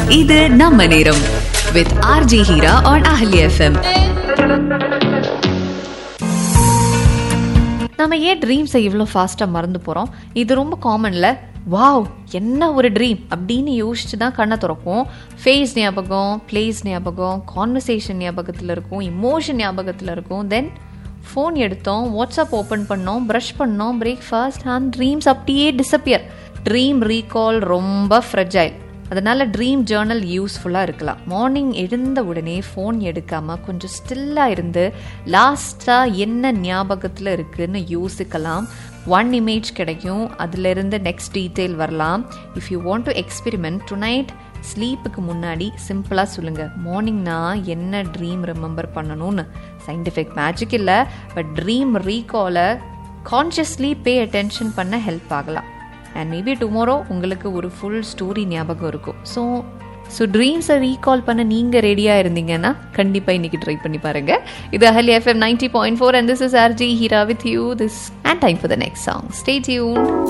இது நம்ம நேரம் with RJ Heera on Ahali FM நம்ம ஏன் ட்ரீம்ஸை இவ்வளோ ஃபாஸ்ட்டாக மறந்து போகிறோம் இது ரொம்ப காமன்ல வாவ் என்ன ஒரு ட்ரீம் அப்படின்னு யோசிச்சு தான் கண்ணை திறக்கும் ஃபேஸ் ஞாபகம் பிளேஸ் ஞாபகம் கான்வர்சேஷன் ஞாபகத்தில் இருக்கும் இமோஷன் ஞாபகத்தில் இருக்கும் தென் ஃபோன் எடுத்தோம் வாட்ஸ்அப் ஓப்பன் பண்ணோம் ப்ரஷ் பண்ணோம் பிரேக்ஃபாஸ்ட் அண்ட் ட்ரீம்ஸ் அப்படியே டிஸப்பியர் ட்ரீம் ரீகால் ரொம்ப ஃப்ரெஜைல் அதனால ட்ரீம் ஜேர்னல் யூஸ்ஃபுல்லாக இருக்கலாம் மார்னிங் எழுந்த உடனே ஃபோன் எடுக்காமல் கொஞ்சம் ஸ்டில்லாக இருந்து லாஸ்ட்டாக என்ன ஞாபகத்தில் இருக்குன்னு யோசிக்கலாம் ஒன் இமேஜ் கிடைக்கும் அதிலிருந்து நெக்ஸ்ட் டீட்டெயில் வரலாம் if you want to experiment tonight ஸ்லீப்புக்கு முன்னாடி சிம்பிளாக சொல்லுங்கள் மார்னிங் நான் என்ன ட்ரீம் ரிமெம்பர் பண்ணணும்னு சயின்டிஃபிக் மேஜிக் இல்லை பட் ட்ரீம் ரீகாலை கான்ஷியஸ்லி பே அட்டென்ஷன் பண்ண ஹெல்ப் ஆகலாம் அண்ட் மேபி டுமாரோ உங்களுக்கு ஒரு ஃபுல் ஸ்டோரி ஞாபகம் இருக்கும் ஸோ ஸோ ட்ரீம்ஸை ரீகால் பண்ண நீங்கள் ரெடியாக இருந்தீங்கன்னா கண்டிப்பாக இன்னைக்கு ட்ரை பண்ணி பாருங்க இது Ahali FM ninety point four and this is RJ Heera with you this and time for the next song stay tune